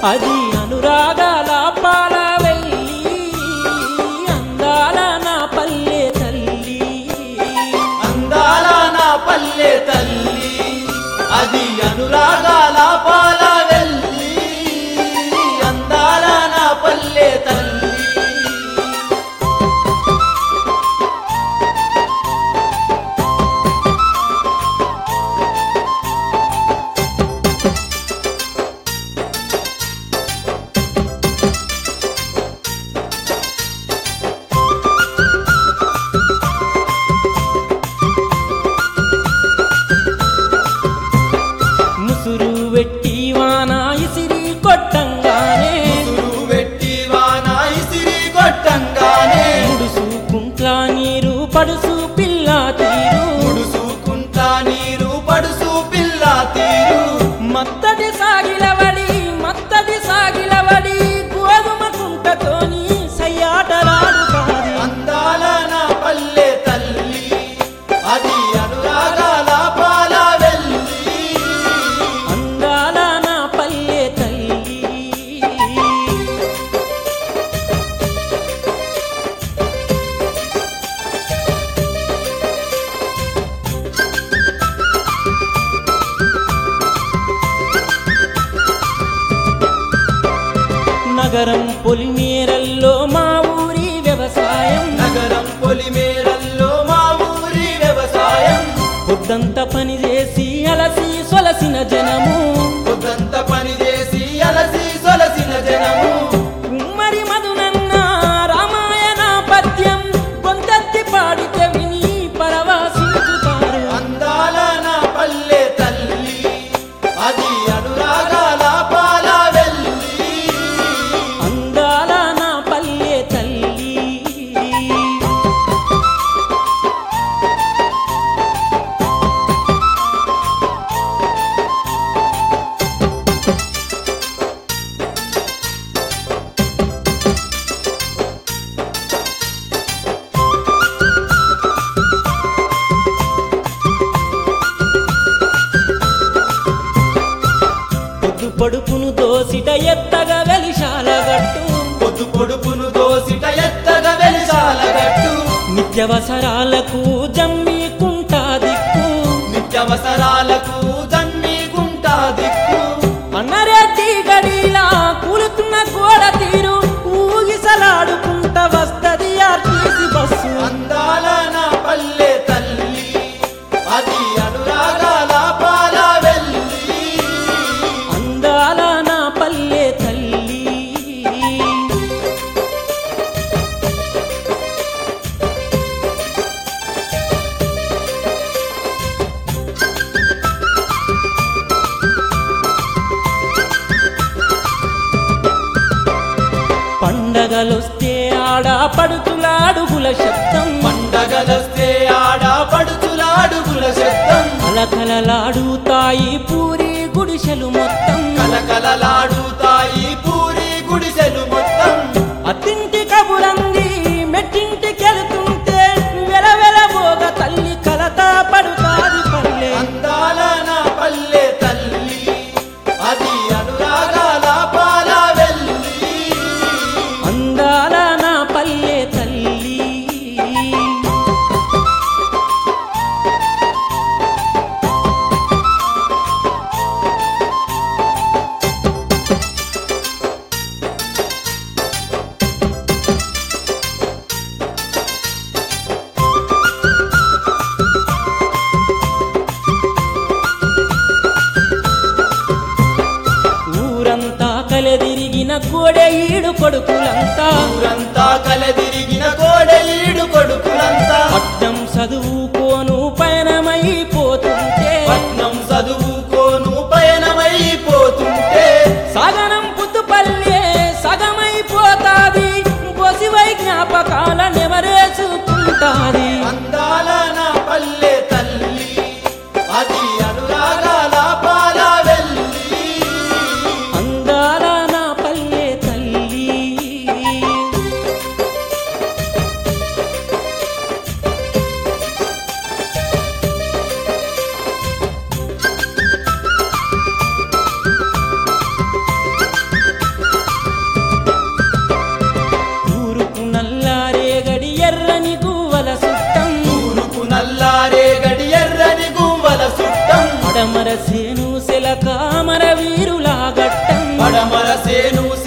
అది అనురాగాల పాల వెళ్ళి అందాల నా పల్లె తల్లి అందాల నా పల్లె తల్లి అది అనురాగాల పాల వెళ్ళి అందాల నా పల్లె తల్లి ముసురు వెట్టి వాన ఇసిరి కొట్టంగానే ముసురు వెట్టి వాన ఇసిరి కొట్టంగానే ముడుసుకుంట్ల నీరు పడుసు పిల్ల తీరు ముడుసుకుంటా నీరు పడుసు పిల్ల తీరు మత్తడి సాగిలవడి మత్తడి సాగిలవడి గోధుమ కుంటతోని సయ్యాటలాడుతాది అందాల నా పల్లె తల్లి అది అనురాగాల పాల వెళ్ళి అందాల నా పల్లె తల్లి నగరం పొలిమేరల్లో మా ఊరి వ్యవసాయం నగరం పొలిమేరల్లో మా ఊరి వ్యవసాయం పొద్దంత పని చేసి అలసి సొలసిన జనము పొద్దంత పని చేసి అలసి సొలసిన జనము ఉమ్మడి మధునన్న రామాయణ పద్యం కొంతెత్తి పాడితే విని పరవాసించుతారు అందాల నా పల్లె తల్లి అది అనురాగాల పాల వెళ్ళి అందాల నా పల్లె తల్లి పొద్దు పొడుపును దోసిట ఎత్తగా వెలిశాల గట్టు పొద్దు పొడుపును దోసిట ఎత్తగా వెలిసాల గట్టు నిత్యవసరాలకు జమ్మి కుంటా దిక్కు నిత్యవసరాలకు జమ్మికుంటా దిక్కు అన్నరెడ్డి గడిలా కూలుతున్న గోడ తీరు ఊగిసలాడుకుంట వస్తది ఆర్టీసీ బస్సు అందాల నా పల్లె తల్లి అది అనురాగాల పాల వెళ్ళి అందాల నా పల్లె తల్లి పండగలొస్తే ఆడ పడుతులాడుగుల శబ్దం పండగలొస్తే ఆడ పడుచులాడుగుల శబ్దం కలకలలాడుతాయి పూరి గుడిసెలు మొత్తం కలకలలాడుతాయి పూరి గుడిసెలు మొత్తం అత్తింటి కబురంది మెట్టింటికెళ్తుంటే వెలవెలబోగ తల్లి కలత పడుతాది పల్లె అందాల నా పల్లె తల్లి అది అనురాగాల పాల వెళ్ళి అందాల నా పల్లె తల్లి ఊరంతా కలెదిరిగిన కోడె ఈడు కొడుకులంతా ఊరంతా కలదిరిగిన కోడలీడు కొడుకులంతా పట్టం చదువుకోను పయనమైపోతుంటే పట్నం చదువుకోను పయనమైపోతుంటే సగనం పుత్తుపల్లె సగమైపోతాది బొసివై జ్ఞాపకాల నెమరేసుకుంటాది అందాల నా పల్లె తల్లి అది అనురాగాల పాల వెళ్ళి అందాల నా పల్లె తల్లి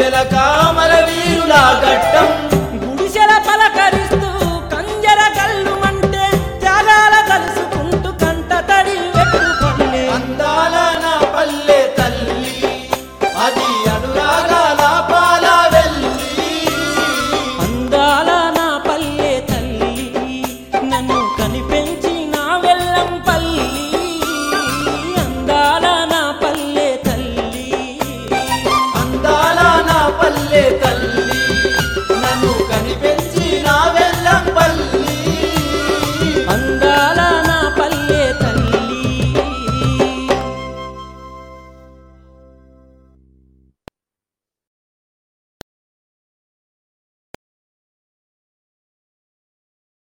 గుండెల కామర వీరుల గట్టం గుడిసెల పలకరిస్తూ కంజర కల్లుమంటే త్యాగాల కలుసుకుంటూ కంట తడి వెతుకుపల్లే అందాల నా పల్లె తల్లి అది అనురాగాల పాల వెళ్ళి అందాల నా పల్లె తల్లి నన్ను కనిపెంచి నా వెళ్ళం పల్లి